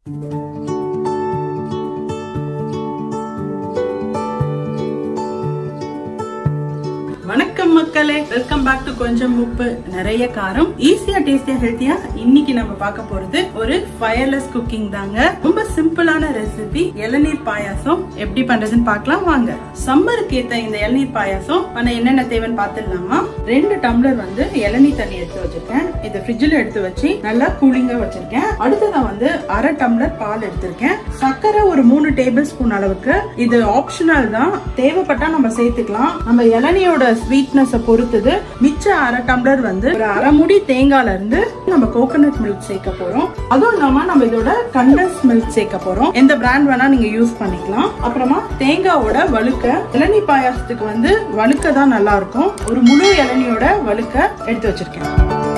வணக்கம் மக்களே welcome back to கொஞ்சம் உப்பு நிறைய காரம் ஈஸியா டேஸ்டியா ஹெல்த்தியா இன்னைக்கு நம்ம பார்க்க போறது ஒரு ஃபயர்லெஸ் குக்கிங் தாங்க ரொம்ப சிம்பிளான ரெசிபி இளநீர் பாயாசம் எப்படி பண்றதுன்னு பார்க்கலாம் வாங்க சம்மருக்கு ஏத்த இந்த இளநீர் பாயாசம் பண்ண என்னென்ன தேவைன்னு பார்த்துடலாமா ரெண்டு டம்ளர் வந்து இளநீர் தண்ணி எடுத்து வச்சிருக்கேன் இது ஃப்ரிட்ஜில் எடுத்து வச்சு நல்லா கூலிங்கா வச்சிருக்கேன் அடுத்ததா வந்து அரை டம்ளர் பால் எடுத்திருக்கேன் சர்க்கரை ஒரு மூணு டேபிள் ஸ்பூன் அளவுக்கு இது ஆப்ஷனல் தான் தேவைப்பட்டா நம்ம சேர்த்துக்கலாம் நம்ம இளநியோட ஸ்வீட்னஸ் பொறுத்தது மிச்ச அரை டம்ளர் வந்து ஒரு அரை முடி தேங்காய்ல இருந்து நம்ம கோகோனட் மில்க் சேர்க்க போறோம் அதுவும் இல்லாம நம்ம இதோட கண்டன்ஸ் மில்க் சேர்க்க போறோம் எந்த பிராண்ட் வேணா நீங்க யூஸ் பண்ணிக்கலாம் அப்புறமா தேங்காவோட வழுக்க இளநீ பாயாசத்துக்கு வந்து வழுக்க தான் நல்லா இருக்கும் ஒரு முழு இளநியோட வழுக்க எடுத்து வச்சிருக்கேன்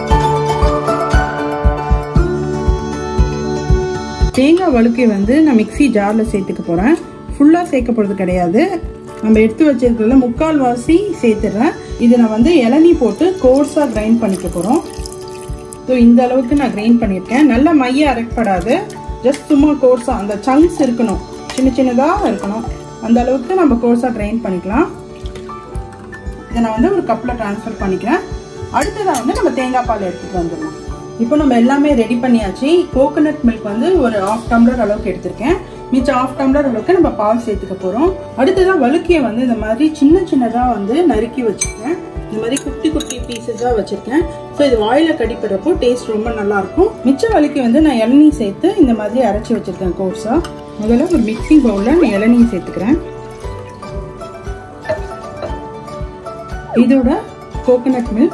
தேங்காய் வழுக்கை வந்து நான் மிக்சி ஜாரில் சேர்த்துக்க போகிறேன் ஃபுல்லாக சேர்க்க போகிறது கிடையாது நம்ம எடுத்து வச்சிருக்கிறதுல முக்கால் வாசி சேர்த்துடுறேன் இதை நான் வந்து இளநீ போட்டு கோர்ஸாக கிரைண்ட் பண்ணிக்க போகிறோம் ஸோ இந்த அளவுக்கு நான் கிரைண்ட் பண்ணியிருக்கேன் நல்ல மைய அரைக்கப்படாது ஜஸ்ட் சும்மா கோர்ஸாக அந்த சங்க்ஸ் இருக்கணும் சின்ன சின்னதாக இருக்கணும் அந்த அளவுக்கு நம்ம கோர்ஸாக கிரைண்ட் பண்ணிக்கலாம் இதை நான் வந்து ஒரு கப்பில் ட்ரான்ஸ்ஃபர் பண்ணிக்கிறேன் அடுத்ததாக வந்து நம்ம தேங்காய் பால் எடுத்துகிட்டு வந்துடலாம் இப்போ நம்ம எல்லாமே ரெடி பண்ணியாச்சு கோகோனட் மில்க் வந்து ஒரு ஆஃப் டம்ளர் அளவுக்கு எடுத்திருக்கேன் மிச்சம் ஆஃப் டம்ளர் அளவுக்கு நம்ம பால் சேர்த்துக்க போகிறோம் அடுத்ததான் வழுக்கியை வந்து இந்த மாதிரி சின்ன சின்னதாக வந்து நறுக்கி வச்சுருக்கேன் இந்த மாதிரி குட்டி குட்டி பீசஸாக வச்சுருக்கேன் ஸோ இது வாயில் கடிப்படுறப்போ டேஸ்ட் ரொம்ப நல்லாயிருக்கும் மிச்ச வழுக்கி வந்து நான் இளநீ சேர்த்து இந்த மாதிரி அரைச்சி வச்சுருக்கேன் கோர்ஸாக முதல்ல ஒரு மிக்சிங் பவுலில் நான் இளநீ சேர்த்துக்கிறேன் இதோட கோகோனட் மில்க்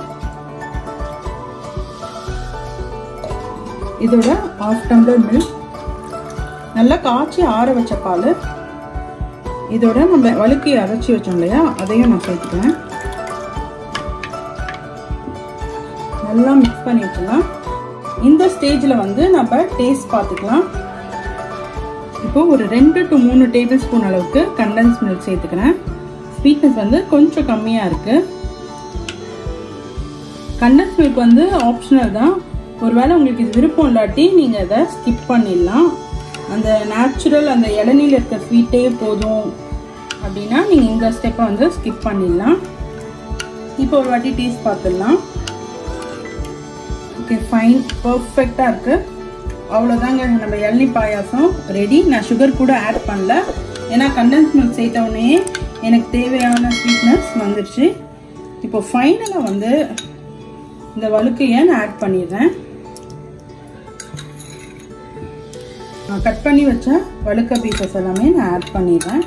இதோட ஆஃப் டம்ளர் மில்க் நல்லா காய்ச்சி ஆற வச்ச பால் இதோட நம்ம வழுக்கி அரைச்சி வச்சோம் இல்லையா அதையும் நான் சேர்த்துக்கிறேன் நல்லா மிக்ஸ் பண்ணி வச்சுக்கலாம் இந்த ஸ்டேஜில் வந்து நம்ம டேஸ்ட் பார்த்துக்கலாம் இப்போ ஒரு ரெண்டு டு மூணு டேபிள் ஸ்பூன் அளவுக்கு கண்டன்ஸ் மில்க் சேர்த்துக்கிறேன் ஸ்வீட்னஸ் வந்து கொஞ்சம் கம்மியாக இருக்குது கண்டன்ஸ் மில்க் வந்து ஆப்ஷனல் தான் ஒருவேளை உங்களுக்கு இது விருப்பம் இல்லாட்டி நீங்கள் அதை ஸ்கிப் பண்ணிடலாம் அந்த நேச்சுரல் அந்த இளநீல இருக்க ஸ்வீட்டே போதும் அப்படின்னா நீங்கள் இந்த ஸ்டெப்பை வந்து ஸ்கிப் பண்ணிடலாம் இப்போ ஒரு வாட்டி டேஸ்ட் பார்த்துடலாம் ஓகே ஃபைன் பர்ஃபெக்டாக இருக்குது அவ்வளோதாங்க நம்ம இளநீ பாயாசம் ரெடி நான் சுகர் கூட ஆட் பண்ணல ஏன்னா கண்டன்ஸ் மில்க் சேர்த்தவுடனே எனக்கு தேவையான ஸ்வீட்னஸ் வந்துடுச்சு இப்போ ஃபைனலாக வந்து இந்த வழுக்கையை நான் ஆட் பண்ணிடுறேன் நான் கட் பண்ணி வச்ச வழுக்க பீசஸ் எல்லாமே நான் ஆட் பண்ணிடுறேன்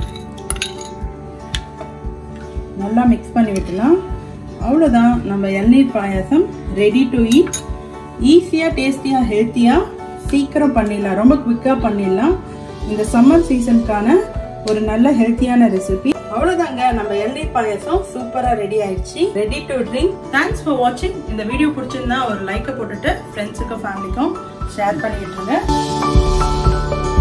நல்லா மிக்ஸ் பண்ணி விட்டுலாம் அவ்வளோதான் நம்ம இளநீர் பாயாசம் ரெடி டு ஈட் ஈஸியாக டேஸ்டியாக ஹெல்த்தியாக சீக்கிரம் பண்ணிடலாம் ரொம்ப குவிக்காக பண்ணிடலாம் இந்த சம்மர் சீசனுக்கான ஒரு நல்ல ஹெல்த்தியான ரெசிபி அவ்வளவுதாங்க நம்ம இளநீர் பாயாசம் சூப்பரா ரெடி ஆயிடுச்சு ready to drink thanks for வாட்சிங் இந்த வீடியோ பிடிச்சிருந்தா ஒரு லைக்கை போட்டுட்டு ஃப்ரெண்ட்ஸுக்கும் ஃபேமிலிக்கும் ஷேர் பண்ணி விட்டுருங்க